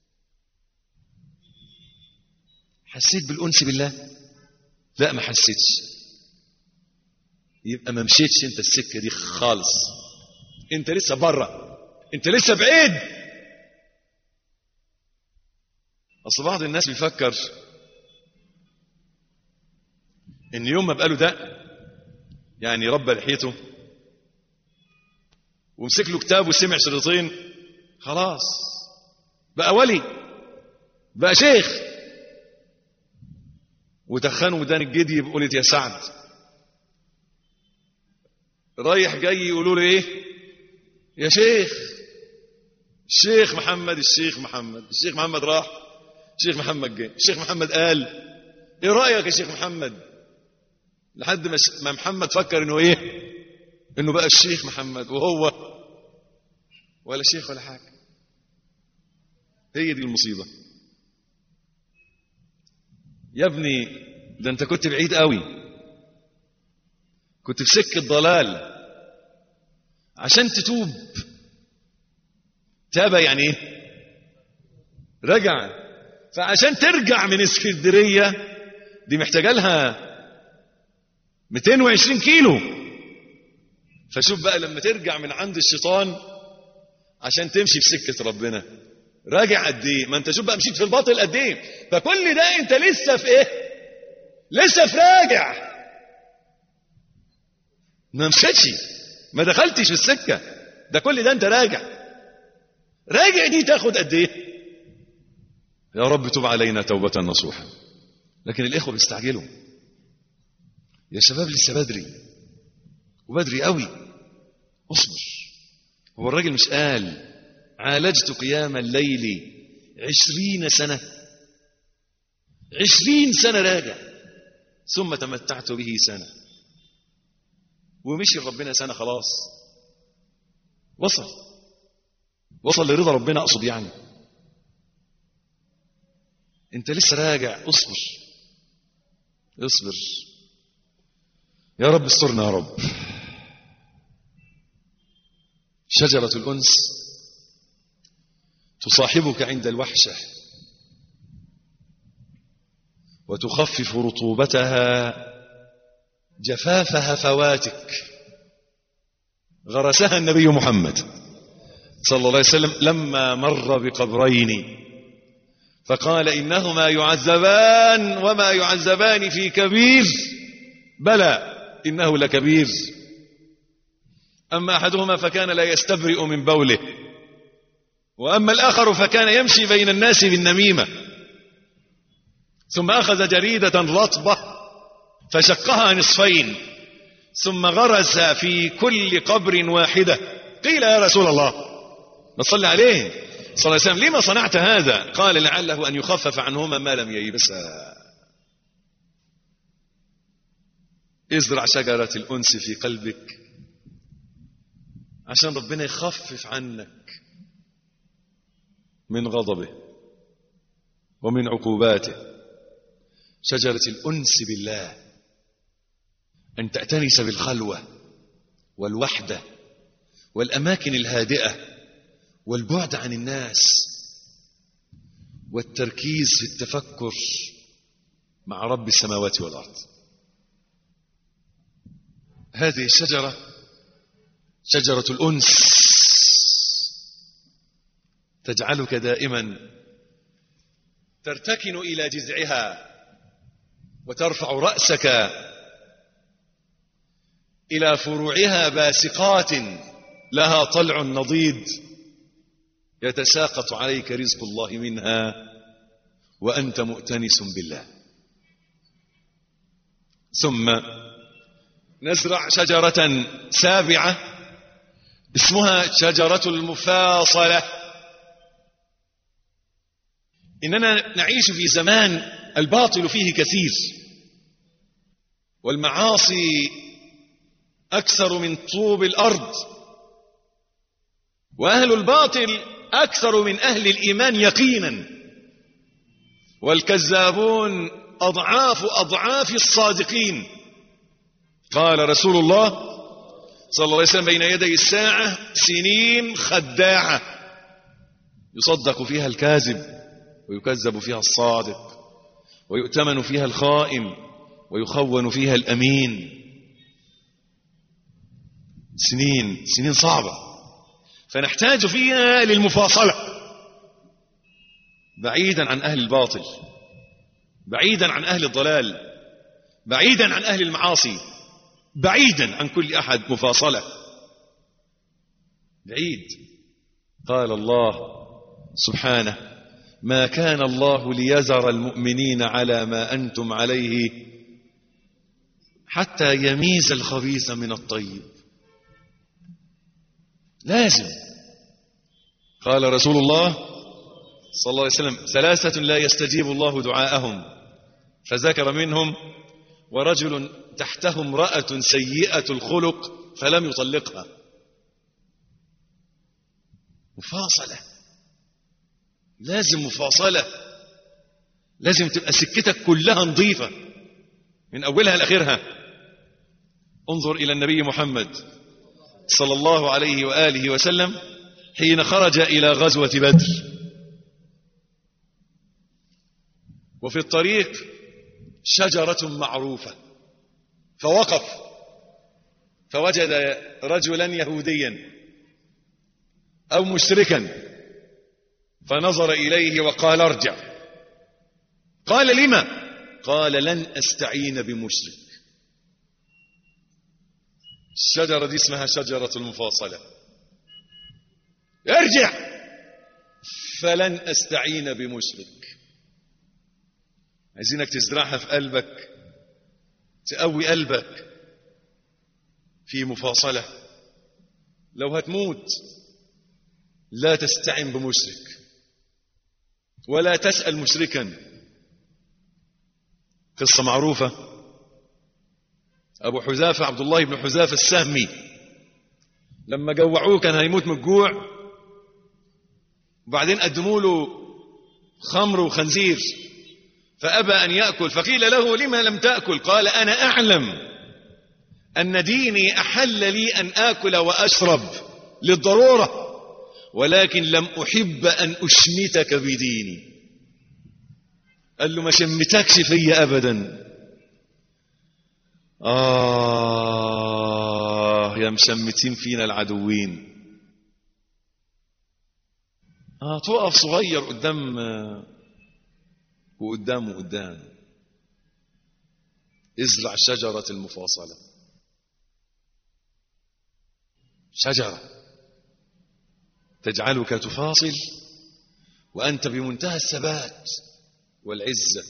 حسيت بالأنس بالله لا ما حسيتش يبقى ما مشيتش انت السكة دي خالص انت لسه بره انت لسه بعيد اصل بعض الناس بيفكر ان يوم ما بقاله ده يعني ربى لحيته ومسك له كتاب وسمع شريطين خلاص بقى ولي بقى شيخ ودخنوا ودان الجدي بقولة يا سعد رايح جاي يقولوا له ايه يا شيخ الشيخ محمد الشيخ محمد الشيخ محمد راح الشيخ محمد جه الشيخ محمد قال ايه رايك يا شيخ محمد لحد ما ما محمد فكر انه ايه انه بقى الشيخ محمد وهو ولا شيخ ولا حاجة هي دي المصيبة يا ابني ده انت كنت بعيد قوي كنت في سكة ضلال عشان تتوب تاب يعني ايه رجع فعشان ترجع من اسكندرية دي محتاجة لها 220 كيلو فشوف بقى لما ترجع من عند الشيطان عشان تمشي في سكة ربنا راجع قد ايه ما انت شوف بقى مشيت في الباطل قد ايه فكل ده انت لسه في ايه لسه في راجع ما مشيتش ما دخلتش في السكة ده كل ده انت راجع راجع دي تاخد قد ايه يا رب تب علينا توبة نصوحا لكن الإخوة بيستعجلوا يا شباب لسه بدري وبدري قوي اصبر هو الراجل مش قال عالجت قيام الليل عشرين سنة عشرين سنة راجع ثم تمتعت به سنة ومشي ربنا سنة خلاص وصل وصل لرضا ربنا أقصد يعني انت لسه راجع اصبر اصبر يا رب استرنا يا رب شجرة الأنس تصاحبك عند الوحشة وتخفف رطوبتها جفاف هفواتك غرسها النبي محمد صلى الله عليه وسلم لما مر بقبرين فقال إنهما يعذبان وما يعذبان في كبير بلى إنه لكبير أما أحدهما فكان لا يستبرئ من بوله وأما الآخر فكان يمشي بين الناس بالنميمة ثم أخذ جريدة رطبة فشقها نصفين ثم غرس في كل قبر واحدة قيل يا رسول الله نصلي عليه صلى الله عليه وسلم لما صنعت هذا قال لعله أن يخفف عنهما ما لم ييبسا ازرع شجرة الأنس في قلبك عشان ربنا يخفف عنك من غضبه ومن عقوباته شجرة الأنس بالله أن تأتنس بالخلوة والوحدة والأماكن الهادئة والبعد عن الناس والتركيز في التفكر مع رب السماوات والأرض هذه الشجرة شجرة الأنس تجعلك دائما ترتكن إلى جذعها وترفع رأسك إلى فروعها باسقات لها طلع نضيد يتساقط عليك رزق الله منها وأنت مؤتنس بالله ثم نزرع شجرة سابعة اسمها شجرة المفاصلة إننا نعيش في زمان الباطل فيه كثير والمعاصي أكثر من طوب الأرض وأهل الباطل أكثر من أهل الإيمان يقينا والكذابون أضعاف أضعاف الصادقين قال رسول الله صلى الله عليه وسلم بين يدي الساعة سنين خداعة يصدق فيها الكاذب ويكذب فيها الصادق ويؤتمن فيها الخائن ويخون فيها الأمين سنين سنين صعبة فنحتاج فيها للمفاصلة بعيدا عن أهل الباطل بعيدا عن أهل الضلال بعيدا عن أهل المعاصي بعيدا عن كل أحد مفاصلة بعيد قال الله سبحانه ما كان الله ليذر المؤمنين على ما أنتم عليه حتى يميز الخبيث من الطيب لازم قال رسول الله صلى الله عليه وسلم ثلاثة لا يستجيب الله دعاءهم فذكر منهم ورجل تحته امرأة سيئة الخلق فلم يطلقها مفاصلة لازم مفاصلة لازم تبقى سكتك كلها نظيفة من أولها لآخرها انظر إلى النبي محمد صلى الله عليه وآله وسلم حين خرج إلى غزوة بدر وفي الطريق شجرة معروفة فوقف فوجد رجلا يهوديا أو مشركا فنظر إليه وقال ارجع قال لما قال لن أستعين بمشرك الشجرة دي اسمها شجرة المفاصلة ارجع فلن أستعين بمشرك عايزينك تزرعها في قلبك تقوي قلبك في مفاصلة لو هتموت لا تستعن بمشرك ولا تسأل مشركا قصة معروفة أبو حذافة عبد الله بن حذافة السهمي لما جوعوه كان هيموت من الجوع وبعدين قدموا له خمر وخنزير فأبى أن يأكل فقيل له لما لم تأكل قال أنا أعلم أن ديني أحل لي أن آكل وأشرب للضرورة ولكن لم أحب أن أشمتك بديني قال له ما شمتكش في أبدا آه يا مشمتين فينا العدوين آه تقف صغير قدام وقدام وقدام ازرع شجرة المفاصلة شجرة تجعلك تفاصل وأنت بمنتهى الثبات والعزة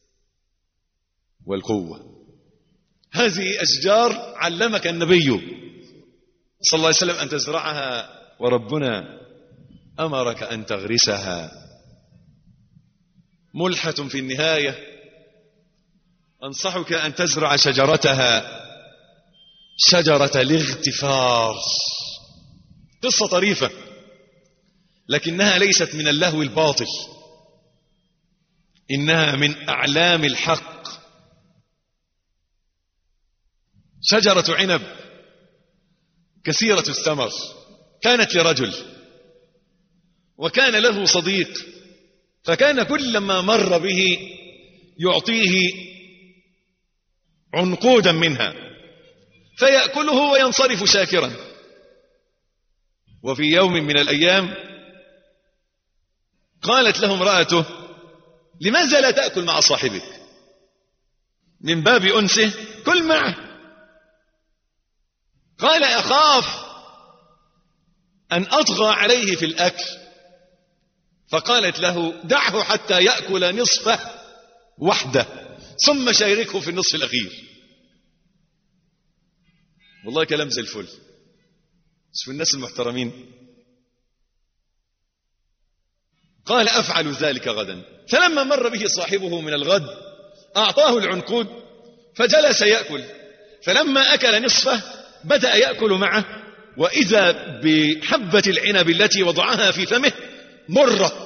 والقوة هذه أشجار علمك النبي صلى الله عليه وسلم أن تزرعها وربنا أمرك أن تغرسها ملحة في النهاية أنصحك أن تزرع شجرتها شجرة الاغتفار قصة طريفة لكنها ليست من اللهو الباطل إنها من أعلام الحق شجرة عنب كثيرة الثمر كانت لرجل وكان له صديق فكان كلما مر به يعطيه عنقودا منها فيأكله وينصرف شاكرا وفي يوم من الأيام قالت له امرأته لماذا لا تأكل مع صاحبك من باب أنسه كل معه قال أخاف أن أطغى عليه في الأكل فقالت له دعه حتى يأكل نصفه وحده ثم شاركه في النصف الأخير والله كلام زي الفل شوف الناس المحترمين قال أفعل ذلك غدا فلما مر به صاحبه من الغد أعطاه العنقود فجلس يأكل فلما أكل نصفه بدأ يأكل معه وإذا بحبة العنب التي وضعها في فمه مرة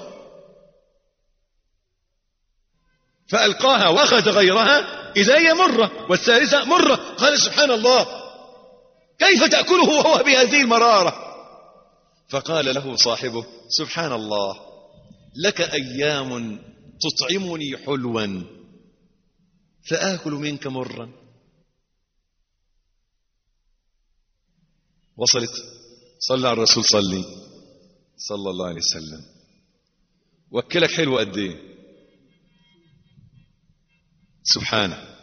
فألقاها وأخذ غيرها إذا هي مرة والثالثة مرة قال سبحان الله كيف تأكله وهو بهذه المرارة فقال له صاحبه سبحان الله لك أيام تطعمني حلوا فآكل منك مرا وصلت صلى على الرسول صلي صلى الله عليه وسلم وكلك حلو قد ايه سبحانه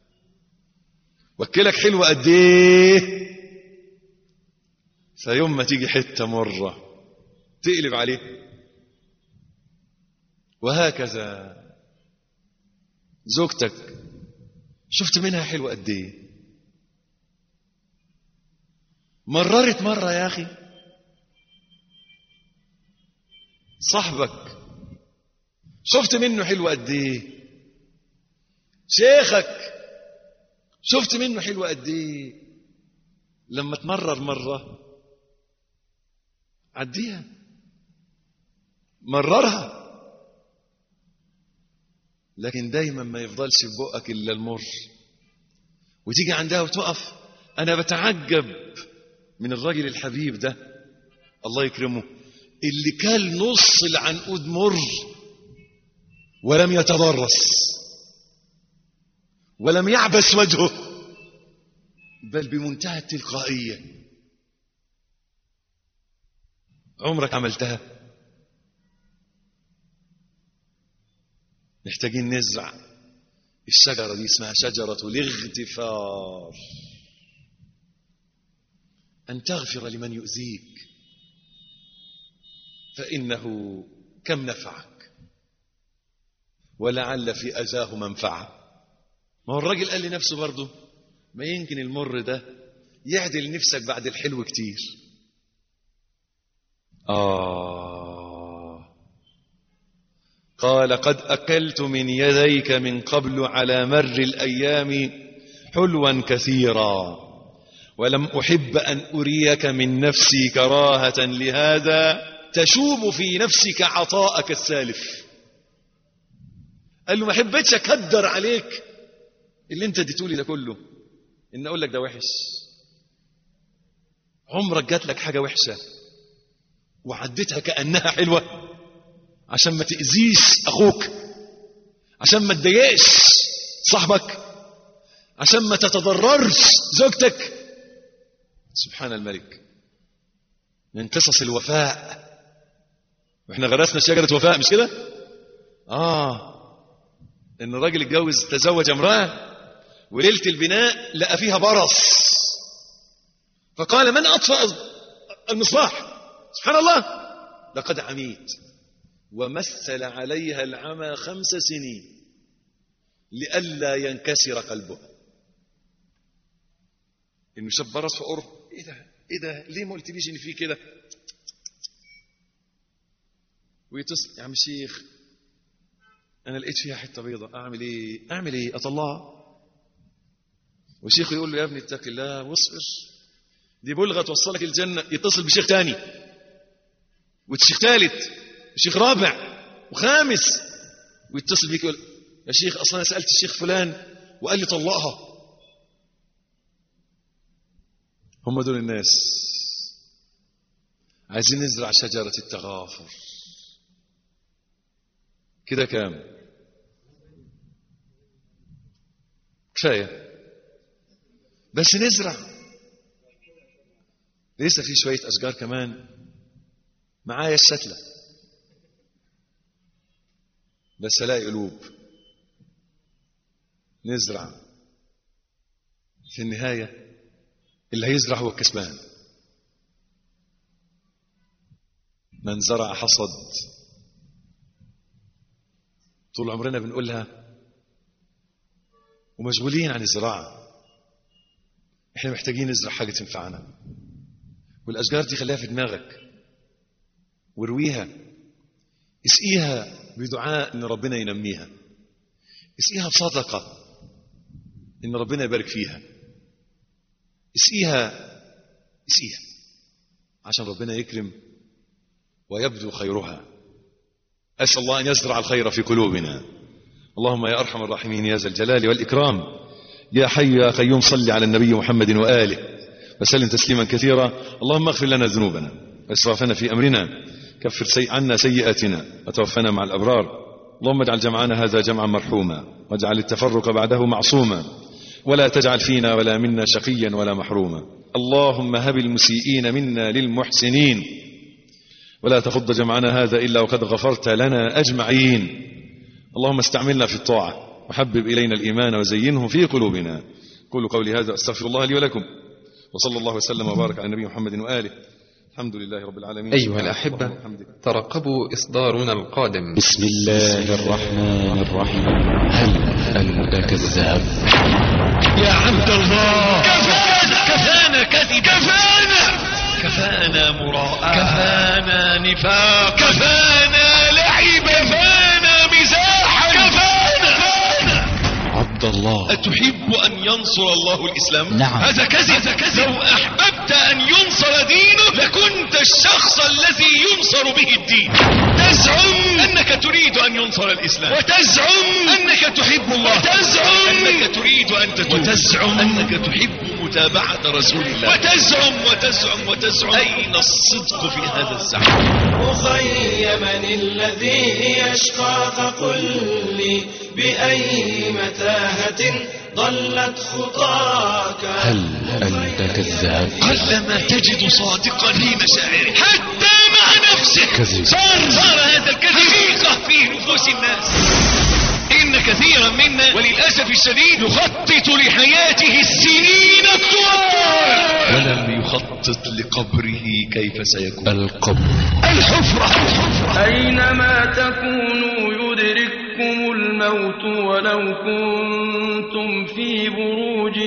وكلك حلو قد ايه فيوم ما تيجي حته مره تقلب عليه وهكذا زوجتك شفت منها حلو قد ايه مررت مره يا اخي صاحبك شفت منه حلو قد ايه شيخك شفت منه حلو قد ايه لما تمرر مره عديها مررها لكن دايما ما يفضلش في بقك الا المر وتيجي عندها وتقف انا بتعجب من الراجل الحبيب ده الله يكرمه اللي كل نص العنقود مر ولم يتضرس ولم يعبس وجهه بل بمنتهى التلقائية عمرك عملتها محتاجين نزرع الشجرة دي اسمها شجرة الاغتفار أن تغفر لمن يؤذيك فإنه كم نفعك ولعل في أذاه منفعة ما هو الراجل قال لنفسه برضه ما يمكن المر ده يعدل نفسك بعد الحلو كتير آه قال قد أكلت من يديك من قبل على مر الأيام حلوا كثيرا ولم أحب أن أريك من نفسي كراهة لهذا تشوب في نفسك عطاءك السالف قال له ما حبيتش أكدر عليك اللي انت اديتولي ده كله ان اقول لك ده وحش عمرك جات لك حاجه وحشه وعديتها كانها حلوه عشان ما تاذيش اخوك عشان ما تضايقش صاحبك عشان ما تتضررش زوجتك سبحان الملك من قصص الوفاء واحنا غرسنا شجره وفاء مش كده اه ان الراجل اتجوز تزوج امراه وليله البناء لقى فيها برص فقال من اطفا المصباح سبحان الله لقد عميت ومثل عليها العمى خمس سنين لئلا ينكسر قلبها انه شاف برص فقر ايه ده ايه ده ليه ما قلتليش ان في كده ويتصل يا عم الشيخ انا لقيت فيها حته بيضة اعمل ايه اعمل ايه اطلعها والشيخ يقول له يا ابني اتق الله واصبر دي بلغه توصلك الجنه يتصل بشيخ تاني وشيخ ثالث وشيخ رابع وخامس ويتصل بيك يقول يا شيخ اصلا انا سالت الشيخ فلان وقال لي طلقها هم دول الناس عايزين نزرع شجره التغافر كده كام كفايه بس نزرع لسه في شويه اشجار كمان معايا الشتله بس الاقي قلوب نزرع في النهايه اللي هيزرع هو الكسبان من زرع حصد طول عمرنا بنقولها ومشغولين عن الزراعة احنا محتاجين نزرع حاجة تنفعنا والأشجار دي خليها في دماغك وارويها اسقيها بدعاء ان ربنا ينميها اسقيها بصدقة ان ربنا يبارك فيها اسقيها اسقيها عشان ربنا يكرم ويبدو خيرها أسأل الله أن يزرع الخير في قلوبنا اللهم يا أرحم الراحمين يا ذا الجلال والإكرام يا حي يا قيوم صل على النبي محمد وآله وسلم تسليما كثيرا اللهم اغفر لنا ذنوبنا وإسرافنا في أمرنا كفر سي عنا سيئاتنا وتوفنا مع الأبرار اللهم اجعل جمعنا هذا جمعا مرحوما واجعل التفرق بعده معصوما ولا تجعل فينا ولا منا شقيا ولا محروما اللهم هب المسيئين منا للمحسنين ولا تفض جمعنا هذا إلا وقد غفرت لنا أجمعين اللهم استعملنا في الطاعة وحبب إلينا الإيمان وزينه في قلوبنا قولوا قولي هذا أستغفر الله لي ولكم وصلى الله وسلم وبارك على النبي محمد وآله الحمد لله رب العالمين أيها الأحبة ترقبوا إصدارنا القادم بسم الله الرحمن الرحيم هل أنت كذاب يا عبد الله كفانا كفانا كذب كفانا كفانا مراءة كفانا نفاق كفانا لعب كفانا مزاحا كفانا عبد الله أتحب أن ينصر الله الإسلام نعم. هذا كذب لو أحببت أن ينصر نصر دينك لكنت الشخص الذي ينصر به الدين تزعم انك تريد ان ينصر الاسلام وتزعم انك تحب الله وتزعم انك تريد ان تتوب وتزعم انك تحب متابعة رسول الله وتزعم وتزعم وتزعم اين الصدق في هذا الزعم أخي من الذي يشقى فقل لي بأي متاهة ضلت خطاك هل أنت كذاب قلما تجد صادقا في مشاعره حتى مع نفسه كذب. صار صار هذا الكذب حقيقة في نفوس الناس إن كثيرا منا وللأسف الشديد يخطط لحياته السنين الطوال ولم يخطط لقبره كيف سيكون القبر الحفرة الحفرة أينما تكونوا يدرككم الموت ولو كنتم في بروج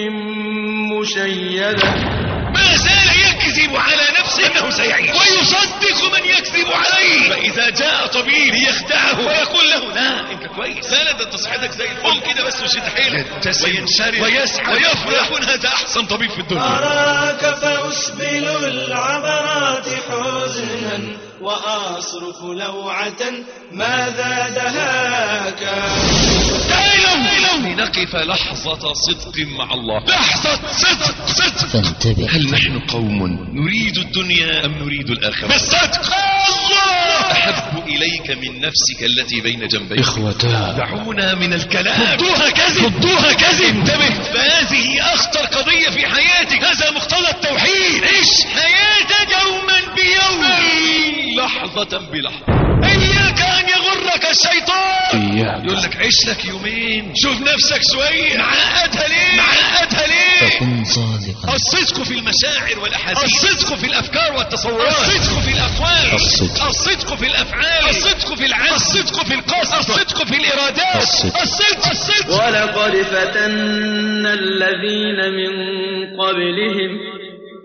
مشيدة ما زال يكذب على نفسه انه سيعيش ويصدق من يكذب عليه فاذا جاء طبيب ليخدعه ويقول له لا انت كويس لا لا ده انت صحتك زي الفل كده بس وشد حيلك وينشرح ويسعى ويفرح يكون هذا احسن طبيب في الدنيا أراك فأسبل العبرات حزنا وأصرف لوعة ماذا دهاك تعالوا لنقف لحظة صدق مع الله لحظة صدق صدق فانتبه هل نحن قوم نريد الدنيا أم نريد الآخرة بالصدق الله أحب إليك من نفسك التي بين جنبيك إخوتان دعونا من الكلام ضدوها كذب ضدوها كذب انتبه فهذه أخطر قضية في حياتك هذا مقتضى التوحيد عيش حياتك يوما بيوم لحظة بلحظة إياك أن يغرك الشيطان إياك يقول لك عيش لك يومين شوف نفسك شوية معقدها ليه معقدها ليه فكن صادقا الصدق في المشاعر والاحاسيس الصدق في الافكار والتصورات الصدق في الاقوال الصدق. الصدق في الافعال الصدق في العزم الصدق في القصد الصدق في الارادات الصدق. الصدق الصدق ولقد فتنا الذين من قبلهم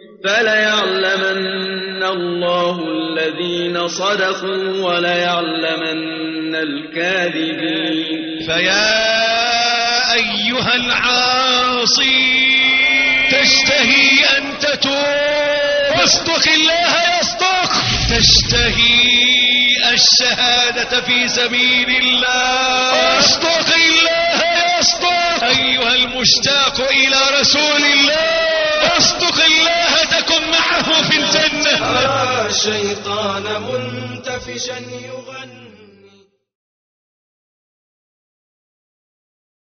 فليعلمن الله الذين صدقوا وليعلمن الكاذبين فيا ايها العاصي تشتهي ان تتوب واصدق الله يصدق تشتهي الشهادة في سبيل الله اصدق الله يصدق ايها المشتاق الى رسول الله اصدق الله تكن معه في الجنة أرى الشيطان منتفشا يغني